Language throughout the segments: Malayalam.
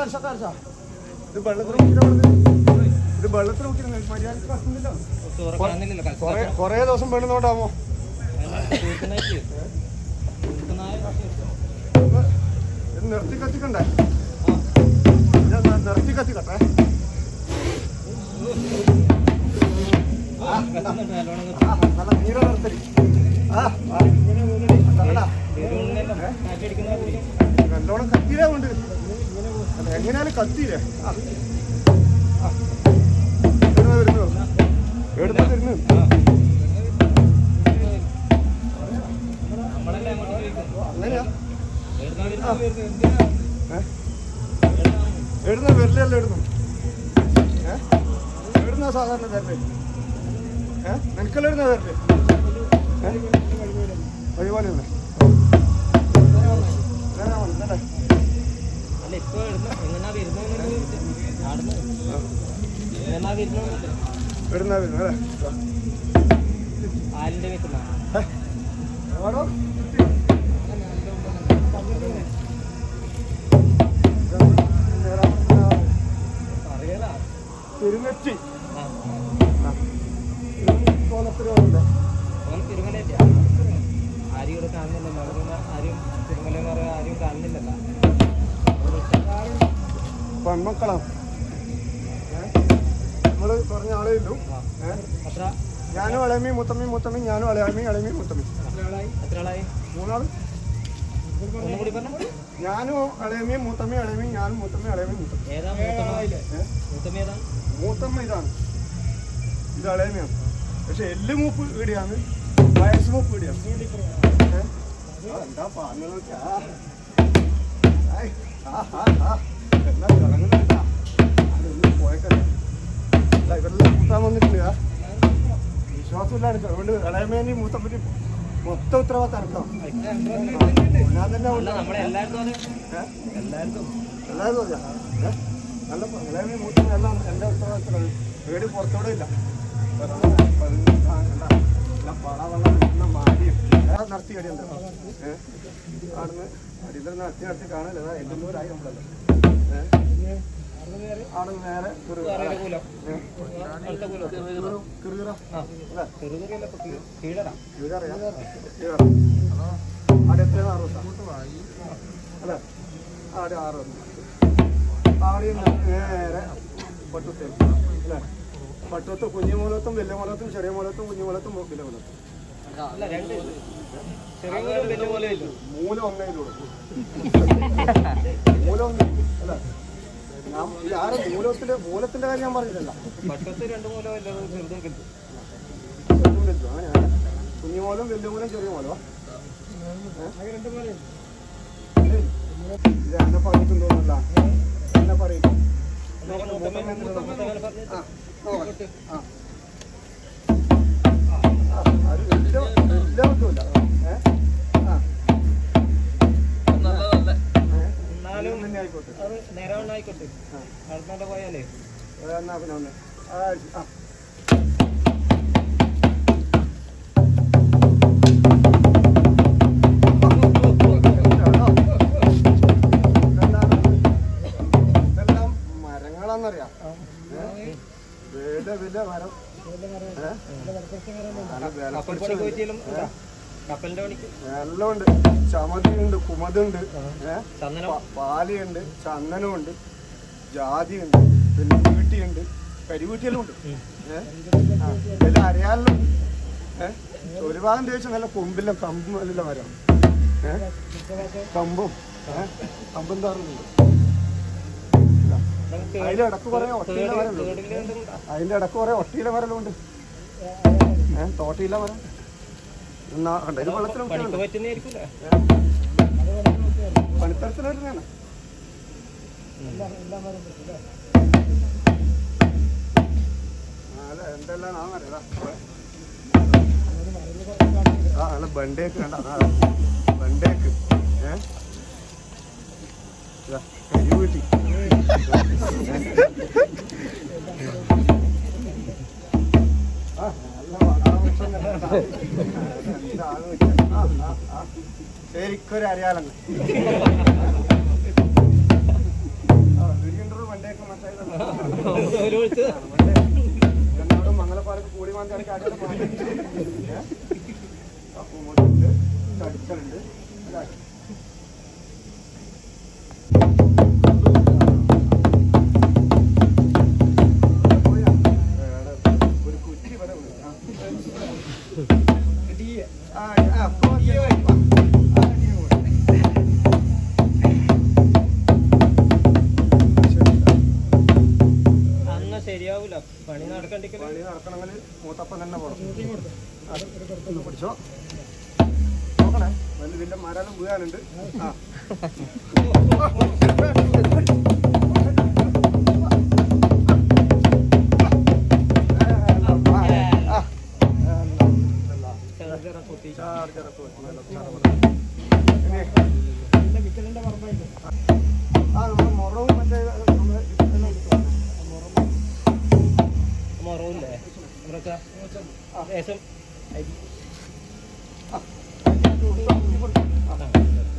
കാണിച്ചാ കാണിച്ചാ ഇത് വെള്ളത്തിൽ നോക്കിയിട്ട് ഇത് വെള്ളത്തിൽ നോക്കി മര്യാദക്ക് കത്തുന്നില്ല തുറക്കാനില്ലല്ലോ കൽപ്പന കൊറേ കൊറേ ദിവസം വേണമെന്നുണ്ടാവോ തീർക്കുന്നതായിട്ട് തീർക്കുന്നതായ ഇത് നിർത്തി കത്തിക്കണ്ടേ ഞാൻ ന- നിർത്തി കത്തിക്കട്ടെ കത്തുന്നുണ്ട് നല്ലോണം ആ, നല്ല നീല നിർത്തല് ആ ആ, അതാ. തീരുന്നല്ലോ കാറ്റടിക്കുന്ന പിടിക്കും നല്ലോണം കത്തിയിലേ കൊണ്ട് അല്ല, എങ്ങനെയാലും കത്തിയില്ലേ ആ. ആ. വരുന്നു വരുന്നു എടുത്ത് വരുന്നു നമ്മളെല്ലാം അങ്ങോട്ട് ചോദിക്കും അങ്ങനെയാ എവിടുന്നാ ആ. വരുന്നത്? ഏ? എവിടുന്ന വരലല്ല എവിടുന്നു ഏ എവിടുന്ന സാധാരണ വരല് ഏ നിനക്കല്ല എവിടുന്ന വരല് ഏ വഴിപോലെ തന്നെ അല്ല ഇപ്പൊ എവിടുന്ന- എങ്ങനാ വരുന്നത് ആടുന്ന് എങ്ങനാ വരുന്നത് എവിടുന്ന വരുന്നു അല്ലേ ആലിന്റെ വെക്കുന്ന ഏ? എവിടോ? അറിയാലോ തിരുനെറ്റി ആ ആ. കോലത്തിലുണ്ട് ഓൻ തിരുമലയല്ലേ ആരും ഇവിടെ കാണുന്നില്ലല്ലോ അവിടെ നിന്ന് ആരും തിരുമല എന്ന് പറയാൻ ആരും കാണുന്നില്ലല്ലോ പെൺമക്കളാണ് നമ്മള് പറഞ്ഞ ആളേ ഉള്ളൂ ഏ? എത്ര ഞാനും അളയമി മുത്തമ്മി മുത്തമ്മി ഞാനും അളയമി അളയമി മുത്തമ്മി എത്ര ആളായി മൂന്നാള് ഒന്നും കൂടി പറഞ്ഞ ഞാനും അളയമി മുത്തമ്മി അളയമി ഞാനും മുത്തമ്മി അളയമി മുത്തമ്മി ഏതാ മൂത്തമ്മ ഏ? മൂത്തമ്മ ഏതാ മൂത്തമ്മ ഇതാണ് ഇത് അളയമയാണ് പക്ഷെ എല്ല് മൂപ്പ് ഇടിയാണ് വയസ്സ് മൂപ്പ് ഇടിയാണ് ഏ? ആ, എന്താ പറഞ്ഞു നോക്കിയാ ആയ്, ആ, ആ, ആ. എന്നാ കിടങ്ങുന്നുണ്ടാ അതൊന്നും പോയേക്കല്ലേ അല്ല ഇവരെല്ലാം കൂട്ടാൻ വന്നിട്ടുണ്ട് ആ. വിശ്വാസമില്ല എനിക്ക് അതുകൊണ്ട് ഇളയമേനി മൂത്തപ്പറ്റി മൊത്തം ഉത്തരവാദിത്തം എടുക്കാം ഞാൻ തന്നെ അല്ല ഉണ്ട് നമ്മളെ എല്ലായിടത്തും അത് ഏ? എല്ലായിടത്തും എല്ലാവരും അറിയാ ഏ? നല്ല പ- ഇളയമേ മൂത്തമ്മ എല്ലാം എൻ്റെ ഉത്തരവാദിത്തമാണ് പേടി പുറത്തോടെ ഇല്ല നടത്തി കടിയുണ്ട് ഏഹ് ആടുന്ന് അടിയിൽ നടത്തി നടത്തി കാണില്ല എണ്ണൂറായി നമ്മളല്ലോ ഏഹ് ആടുന്ന് നേരെ ഒരു വേറെ കൂലം അടുത്ത കൂലം കിറുകിറ ആ അല്ലേ ചെറുതല്ല ഇപ്പൊ കീഴടാ ഇവരറിയാം അവിടെ എത്ര ആറ് ദിവസം അല്ലേ ആടെ ആറ് ദിവസം ആടെ നേരെ പട്ടുത്തേക്ക് അല്ലേ പട്ടുത്ത് കുഞ്ഞു മൂലത്തും വലിയ മൂലത്തും ചെറിയ മൂലത്തും കുഞ്ഞു മൂലത്തും വലിയ മൂലത്തും അല്ല രണ്ട് ചെറിയ കൂലം വലിയ പോലെ ഇല്ല മൂലം ഒന്നേലൂടെ മൂലം ഒന്ന് അല്ലേ ഞാൻ ഈ ആരെ മൂലത്തില് മൂലത്തിന്റെ കാര്യം ഞാൻ പറഞ്ഞില്ലല്ലോ പട്ടത്ത് രണ്ട് മൂലം ഇല്ല ചെറുതും കിട്ടും ചെറുതും വലുതും അങ്ങനെയാണ് കുഞ്ഞു മൂലം വലിയ മൂലം ചെറിയ മൂലം ഇത് എന്നെ പറഞ്ഞിട്ടും തോന്നല്ല എന്നെ പറയും ആ, നോക്കട്ടെ. ആ. ആ, അത് വലിയ വലിയ ബുദ്ധിമില്ല ഏ ആ ഏ? എന്നാലും തന്നെ ആയിക്കോട്ടെ അത് നേരെ ആയിക്കോട്ടെ അടുത്തോണ്ട് പോയാലേ ഏ, എന്നാ പിന്നെ ഒന്ന് ആ ആ ഇതെല്ലാം മരങ്ങളാന്നറിയാം വലിയ വലിയ മരം ഏ? നല്ല വില കപ്പൽ പിടിച്ച പണിക്ക് പറ്റിയാലും ഇതാ, കപ്പലിന്റെ പണിക്ക് എല്ലാം ഉണ്ട് ചമതിയുണ്ട് കുമതുണ്ട് ഏ ചന്ദനം പ- പാലിയുണ്ട് ചന്ദനമുണ്ട് ജാതിയുണ്ട് പിന്നെ വീട്ടിയുണ്ട് കരിവീട്ടിയെല്ലാം ഉണ്ട് ഏഹ് ഇതിൽ അരയാലും ഏഹ് ഒരു ഭാഗം തേച്ച് നല്ല കൊമ്പില്ല കമ്പും എല്ലാം മരം ഏഹ് കമ്പും ഏഹ് കമ്പും താറുന്നുണ്ട് അതിന്റെ ഇടക്ക് കുറെ ഒട്ടിയില മരമുണ്ട് കേടില്ല എന്തുകൊണ്ടാ അതിന്റെ ഇടക്ക് കുറെ ഒട്ടിയില മരമുണ്ട് ഏഹ് തോട്ടിയില മരം എന്നാ കണ്ടോ ഇത് വെള്ളത്തിലും പണിക്ക് പറ്റുന്നതായിരിക്കൂലേ പണിത്തരത്തിനാണ് അല്ല എന്തെല്ലാം ആ മരം ഇതാ. ആ നല്ല ബണ്ടേക്ക് വേണ്ട അതാ ബണ്ടേക്ക് ഏ ഇതാ, കരിവീട്ടി ആ നല്ല വടാവൃക്ഷം കണ്ടോ? എന്താണ് വെച്ചാ? ആ, ആ, ആ. ശരിക്കൊരു അരയാലങ്ങ് ആ, വീടിൻ്റെ വണ്ടിയൊക്കെ മറ്റേ ഒരു വിളിച്ച് എന്നോട് മംഗലപ്പാലത്ത് കൂടി മാന്തിയാണ് കാര്യം പൂമുട്ടുണ്ട് തടിക്കലുണ്ട് അല്ലേ? പോയാ? വേറെ ഒരു കുറ്റി വരെ ഉണ്ട്. ആ. ആ, ആ, പോ, ഈ വഴി വാ. ആ, ഈ വഴി. ശരി. അന്ന് ശരിയാവൂല പണി നടക്കണ്ടിക്കല് പണി നടക്കണമെങ്കിൽ മൂത്തപ്പൻ തന്നെ പോകണം ആ, ഒന്ന് പിടിച്ചോ നോക്കണേ വലിയ വലിയ മരം വീഴാനുണ്ട് ആ ആ. ചെറുചെറ കുത്തി ചാർജർ ഒക്കെ വെച്ച് നല്ല ഉഷാറ് പോലെ. ഇനി ആ നമ്മുടെ മുറവും മറ്റേ നമ്മുടെ ഇതെല്ലാം കിട്ടും. മറവില്ലേ നമ്മളൊക്കെ ലേശം അരി ആ. ആ.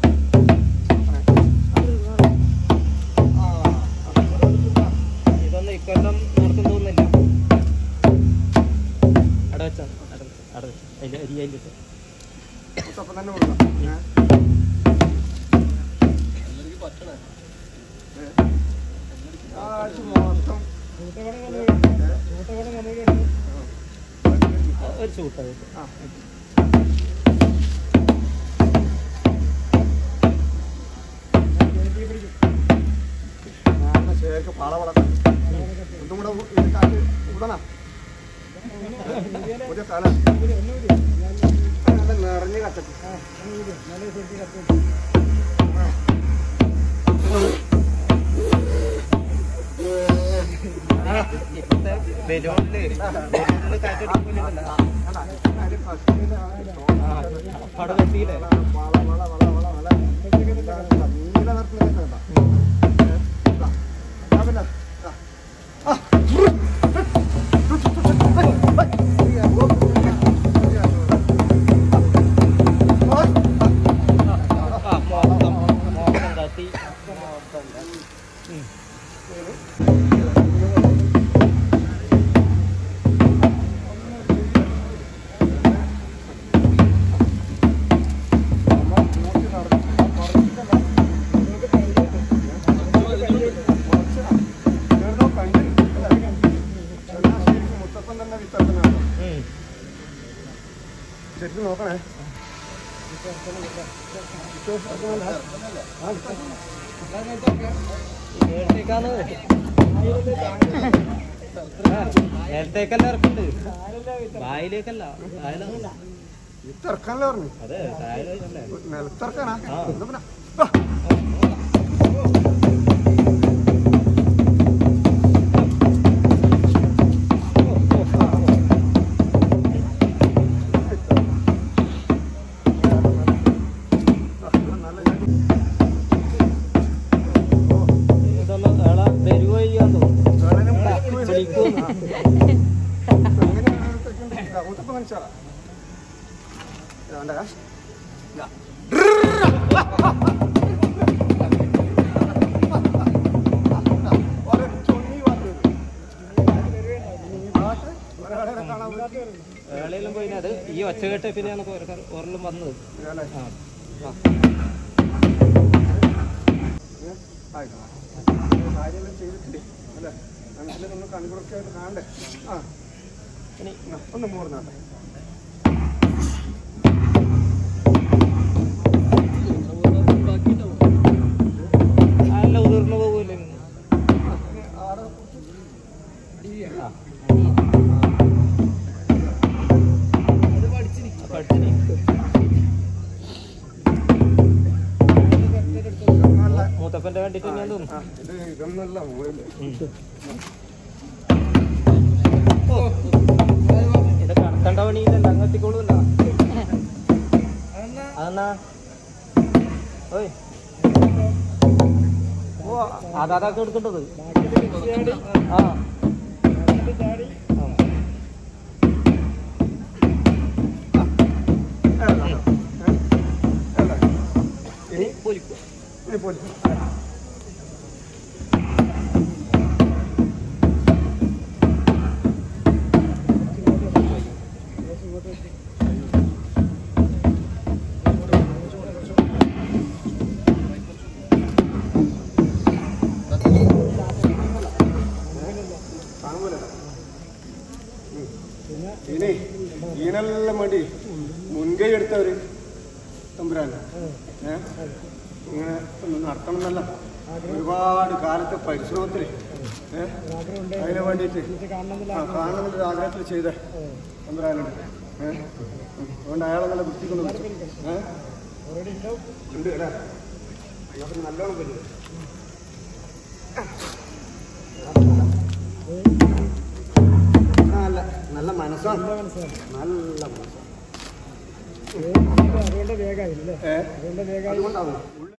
ഇതൊന്നും ഇക്കൊല്ലം നടക്കും തോന്നുന്നില്ല അവിടെ വെച്ചാ അവിടെ വെച്ചാ അവിടെ വെച്ചാ അതിൽ അരി അതിലിട്ട് മുത്തപ്പൻ തന്നെ കൊടുക്കാം ഏ? ഏ? ആഴ്ച മൊത്തം ഒരു ചൂട്ട ആ. ഞാൻ ശരിക്ക് പാള വളർത്താം ഒന്നും കൂടെ ഉ- ഇത് കാറ്റ് ഉടനാ പുതിയ തല നല്ല നിറഞ്ഞ് കത്തട്ട് ഇപ്പത്തെ ബലൂണില് ബലൂണില് കാറ്റടിക്കുന്നുണ്ടല്ലോ അവിടെ കത്തിയില്ലേ ആ മൊത്തം മൊത്തം കത്തി ഉം. മുത്തപ്പൻ തന്നെ വിത്തപ്പനാണ് ഉം. ശരിക്കും നോക്കണേ നേരത്തേക്കാണ് നേരത്തേക്കല്ല ഇറക്കുന്നുണ്ട് വായിലേക്കല്ല താഴെ വിത്തിറക്കാനല്ലേ പറഞ്ഞു അതെ താഴെ നിലത്തിറക്കാനാ ആ. എന്നാ പിന്നെ ആ. ഇതൊന്ന് ഏള വരുവോ ചെയ്യാൻ തോന്നുന്നു വേണേലും വിളിക്കും. വിളിക്കും. ആ. അങ്ങനെയാണ് തെക്കുണ്ട്. ഇതാ, മുത്തപ്പൻ കാണിച്ചാളാ. ഇതാ, കണ്ടേ? ഇതാ. ഒരൊറ്റ ഉണ്ണി പാട്ട് വരും. ഈ പാട്ട് ഒരാളെ കാണാൻ പറ്റി. ഏളയിലും പോയി അത് ഈ ഒച്ച കേട്ട് പിന്നെയാണ് ഓരെല്ലാം വന്നത് ഇതാല്ലേ? ആ ആ. ഏ? ആയിക്കോ. കാര്യമെല്ലാം ചെയ്തിട്ടില്ലേ അല്ലേ മനസ്സിലൊന്ന് കൺകുറൊക്കെ ആയിട്ട് കാണണ്ടേ ആ ഇനി എന്നാ, ഒന്ന് മൂർന്നാട്ടെ നല്ല ഉതിർന്നു പോകൂല്ലേ ആടെ പഠിച്ചിനി ഇതൊന്നല്ല മൂത്തപ്പന്റെ വേണ്ടിട്ട് തന്നെയാന്ന് തോന്നുന്നു ആ, ഇത് ഇതൊന്നല്ല മൂലല്ലേ ഇത് കടത്തണ്ട പണിയില്ലല്ലോ അങ്ങ് എത്തിക്കോളൂല്ല അതെന്നാ ഓയ് ഓ അതാതാക്ക് എടുക്കേണ്ടത് ആ ആ. ഏതാ? ഏ? ഏതാ? ഇനി പൊലിക്കും ഇനി പോലും തമ്പുരാൻ ഏ ഇങ്ങനെ ഒന്ന് നടത്തണം എന്നല്ല ഒരുപാട് കാലത്തെ പരിശ്രമത്തിൽ ഏ അതിന് വേണ്ടിയിട്ട് ആ കാണണമെന്നൊരു ആഗ്രഹത്തിൽ ചെയ്ത തമ്പുരാനുണ്ട് ഏ ഉം. അതുകൊണ്ട് അയാളെ നല്ല വൃത്തിക്കൊണ്ട് വിളിച്ചു ഏ ഉണ്ട് അല്ലേ അയ്യോ നല്ലോണം പറ്റും നല്ല നല്ല മനസ്സാണ് നല്ല മനസ്സാണ് അതുകൊണ്ട് വേഗമായി അല്ലേ ഏ അതുകൊണ്ട് വേഗമായി അതുകൊണ്ടാവും